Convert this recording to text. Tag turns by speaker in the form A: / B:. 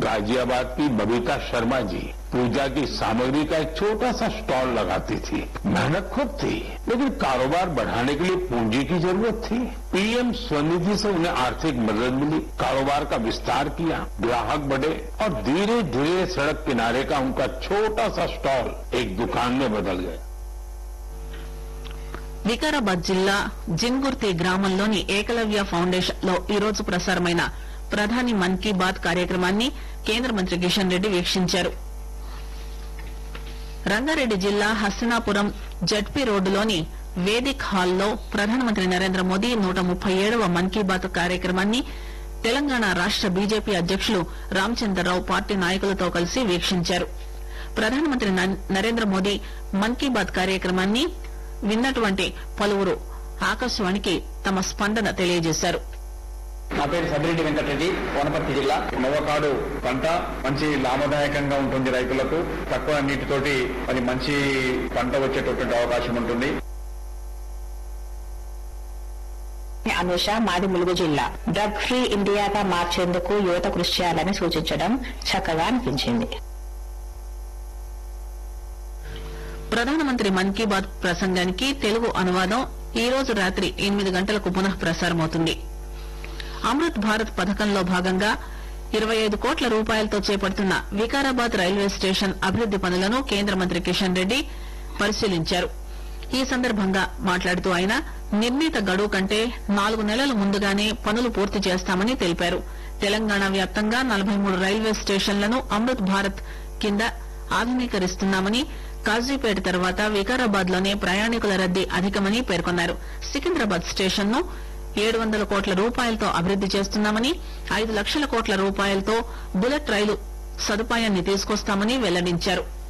A: गाजियाबाद की बबीता शर्मा जी पूजा की सामग्री का एक छोटा सा स्टॉल लगाती थी मेहनत खूब थी लेकिन कारोबार बढ़ाने के लिए पूंजी की जरूरत थी पीएम स्वनिधि से उन्हें आर्थिक मदद मिली कारोबार का विस्तार किया ग्राहक बढ़े और धीरे धीरे सड़क किनारे का उनका छोटा सा स्टॉल एक दुकान में बदल गया
B: వికారాబాద్ జిల్లా జిన్గుర్తి గ్రామంలోని ఏకలవ్య ఫౌండేషన్ లో ఈరోజు ప్రసారమైన ప్రధాని మన్ కీ బాత్ కార్యక్రమాన్ని కేంద్ర మంత్రి కిషన్ రెడ్డి వీక్షించారు రంగారెడ్డి జిల్లా హస్తినాపురం జడ్పీ రోడ్డులోని వేదిక్ హాల్లో ప్రధానమంత్రి నరేంద్ర మోదీ నూట ముప్పై ఏడవ మన్ కీ బాత్ కార్యక్రమాన్ని తెలంగాణ రాష్ట బీజేపీ అధ్యకులు రామచంద్రరావు పార్టీ నాయకులతో కలిసి వీక్షించారు ప్రధానమంత్రి న- నరేంద్ర మోదీ మన్ కీ బాత్ కార్యక్రమాన్ని విన్నటువంటి పలువురు ఆకాశవాణికి తమ స్పందన తెలియజేశారు
C: నా పేరు సబిరెడ్డి వెంకటరెడ్డి వనపర్తి జిల్లా నవ్వకాడు పంట మంచి లాభదాయకంగా ఉంటుంది రైతులకు తక్కువ నీటితోటి మరి మంచి పంట వచ్చేటటువంటి అవకాశం ఉంటుంది
D: అనుష మాది ములుగు జిల్లా డ్రగ్ ఫ్రీ ఇండియాగా మార్చేందుకు యువత కృషి చేయాలని సూచించడం చక్కగా అనిపించింది
B: ప్రధానమంత్రి మన్ కీ బాత్ ప్రసంగానికి తెలుగు అనువాదం ఈ రోజు రాత్రి ఎనిమిది గంటలకు పునః ప్రసారమవుతుంది అమృత్ భారత్ పథకంలో భాగంగా ఇరవై ఐదు కోట్ల రూపాయలతో చేపడుతున్న వికారాబాద్ రైల్వే స్టేషన్ అభివృద్ది పనులను కేంద్ర మంత్రి కిషన్ రెడ్డి పరిశీలించారు ఈ సందర్భంగా మాట్లాడుతూ ఆయన నిర్ణీత గడువు కంటే నాలుగు నెలల ముందుగానే పనులు పూర్తి చేస్తామని తెలిపారు తెలంగాణ వ్యాప్తంగా నలభై మూడు రైల్వే స్టేషన్లను అమృత్ భారత్ కింద ఆధునీకరిస్తున్నామని కాజీపేట తర్వాత వికారాబాద్ లోనే ప్రయాణికుల రద్దీ అధికమని పేర్కొన్నారు సికింద్రాబాద్ స్టేషన్ ను ఏడు వందల కోట్ల రూపాయలతో అభివృద్ది చేస్తున్నామని ఐదు లక్షల కోట్ల రూపాయలతో బుల్లెట్ రైలు సదుపాయాన్ని తీసుకొస్తామని వెల్లడించారు